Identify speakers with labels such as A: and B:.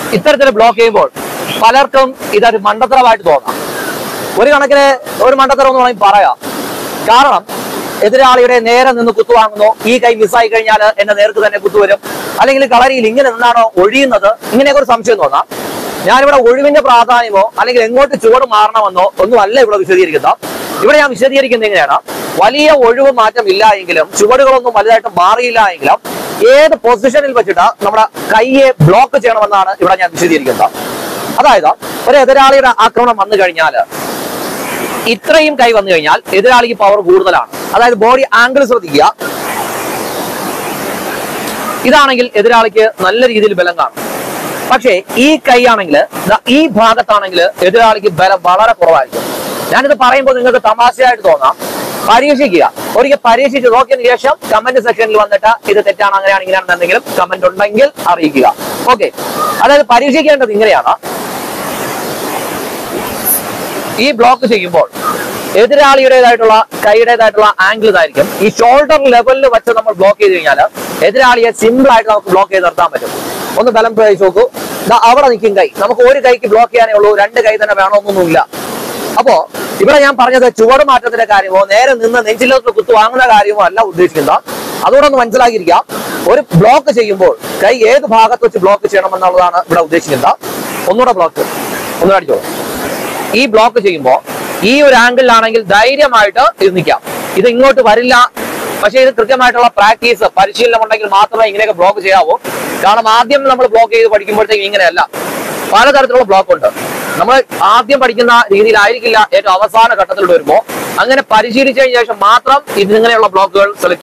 A: ഇത്തരത്തിൽ ബ്ലോക്ക് ചെയ്യുമ്പോൾ പലർക്കും ഇതൊരു മണ്ടത്തരമായിട്ട് തോന്നാം ഒരു കണക്കിന് ഒരു മണ്ടത്തരം എന്ന് വേണമെങ്കിൽ പറയാം കാരണം എതിരാളിയുടെ നേരെ നിന്ന് കുത്തുവാങ്ങുന്നു ഈ കൈ മിസ്സായി കഴിഞ്ഞാൽ എന്റെ നേർക്ക് തന്നെ കുത്തുവരും അല്ലെങ്കിൽ കളരിയിൽ ഇങ്ങനെ നിന്നാണോ ഒഴിയുന്നത് ഇങ്ങനെയൊക്കെ ഒരു സംശയം തോന്നാം ഞാനിവിടെ ഒഴിവിന്റെ പ്രാധാന്യമോ അല്ലെങ്കിൽ എങ്ങോട്ട് ചുവട് മാറണമെന്നോ ഒന്നും അല്ല ഇവിടെ വിശദീകരിക്കുന്നത് ഇവിടെ ഞാൻ വിശദീകരിക്കുന്നത് എങ്ങനെയാണ് വലിയ ഒഴിവ് മാറ്റം ഇല്ല എങ്കിലും ചുവടുകളൊന്നും വലുതായിട്ട് മാറിയില്ല എങ്കിലും ഏത് പൊസിഷനിൽ വെച്ചിട്ട് നമ്മുടെ കൈയെ ബ്ലോക്ക് ചെയ്യണമെന്നാണ് ഇവിടെ ഞാൻ വിശദീകരിക്കുന്നത് അതായത് ഒരു എതിരാളിയുടെ ആക്രമണം വന്നു കഴിഞ്ഞാൽ ഇത്രയും കൈ വന്നു കഴിഞ്ഞാൽ എതിരാളിക്ക് പവർ കൂടുതലാണ് അതായത് ബോഡി ആംഗിൾ ശ്രദ്ധിക്കുക ഇതാണെങ്കിൽ എതിരാളിക്ക് നല്ല രീതിയിൽ ബലം കാണും പക്ഷേ ഈ കൈ ആണെങ്കിൽ ഈ ഭാഗത്താണെങ്കിൽ എതിരാളിക്ക് ബലം വളരെ കുറവായിരിക്കും ഞാനിത് പറയുമ്പോൾ നിങ്ങൾക്ക് തമാശയായിട്ട് തോന്നാം പരീക്ഷിക്കുക ഒരിക്കൽ പരീക്ഷിച്ച് നോക്കിയതിനു ശേഷം കമന്റ് സെക്ഷനിൽ വന്നിട്ട് ഇത് തെറ്റാണ് അങ്ങനെയാണ് ഇങ്ങനെയാണെന്ന് എന്തെങ്കിലും കമന്റ് ഉണ്ടെങ്കിൽ അറിയിക്കുക ഓക്കെ അതായത് പരീക്ഷിക്കേണ്ടത് ഇങ്ങനെയാണ് ഈ ബ്ലോക്ക് ചെയ്യുമ്പോൾ എതിരാളിയുടേതായിട്ടുള്ള കൈയുടേതായിട്ടുള്ള ആംഗിൾ ഇതായിരിക്കും ഈ ഷോൾഡർ ലെവലിൽ വെച്ച് നമ്മൾ ബ്ലോക്ക് ചെയ്ത് കഴിഞ്ഞാൽ എതിരാളിയെ സിമ്പിൾ ആയിട്ട് നമുക്ക് ബ്ലോക്ക് ചെയ്ത് നിർത്താൻ പറ്റും ഒന്ന് ബലം പ്രയോഗിച്ച് നോക്കൂ ദാ അവിടെ നിൽക്കും കൈ നമുക്ക് ഒരു കൈക്ക് ബ്ലോക്ക് ചെയ്യാനേ ഉള്ളൂ രണ്ട് കൈ തന്നെ വേണമെന്നൊന്നുമില്ല അപ്പോ ഇവിടെ ഞാൻ പറഞ്ഞത് ചുവട് മാറ്റത്തിന്റെ കാര്യമോ നേരെ നിന്ന് നെഞ്ചിലോട്ട് കുത്തു വാങ്ങുന്ന കാര്യമോ അല്ല ഉദ്ദേശിക്കുന്നത് അതുകൂടെ ഒന്ന് മനസ്സിലാക്കിയിരിക്കാം ഒരു ബ്ലോക്ക് ചെയ്യുമ്പോൾ കൈ ഏത് ഭാഗത്ത് വെച്ച് ബ്ലോക്ക് ചെയ്യണമെന്നുള്ളതാണ് ഇവിടെ ഉദ്ദേശിക്കുന്നത് ഒന്നുകൂടെ ബ്ലോക്ക് ഒന്നുകൂടെ അടിച്ചോളൂ ഈ ബ്ലോക്ക് ചെയ്യുമ്പോൾ ഈ ഒരു ആംഗിളിലാണെങ്കിൽ ധൈര്യമായിട്ട് ഇത് നിൽക്കാം ഇത് ഇങ്ങോട്ട് വരില്ല പക്ഷേ ഇത് കൃത്യമായിട്ടുള്ള പ്രാക്ടീസ് പരിശീലനം ഉണ്ടെങ്കിൽ മാത്രമേ ഇങ്ങനെയൊക്കെ ബ്ലോക്ക് ചെയ്യാവൂ കാരണം ആദ്യം നമ്മൾ ബ്ലോക്ക് ചെയ്ത് പഠിക്കുമ്പോഴത്തേക്കും ഇങ്ങനെയല്ല പലതരത്തിലുള്ള ബ്ലോക്ക് ഉണ്ട് നമ്മൾ ആദ്യം പഠിക്കുന്ന രീതിയിലായിരിക്കില്ല ഏറ്റവും അവസാന ഘട്ടത്തിൽ വരുമ്പോൾ അങ്ങനെ പരിശീലിച്ചതിന് ശേഷം മാത്രം ഇതിങ്ങനെയുള്ള ബ്ലോക്കുകൾ സെലക്ട്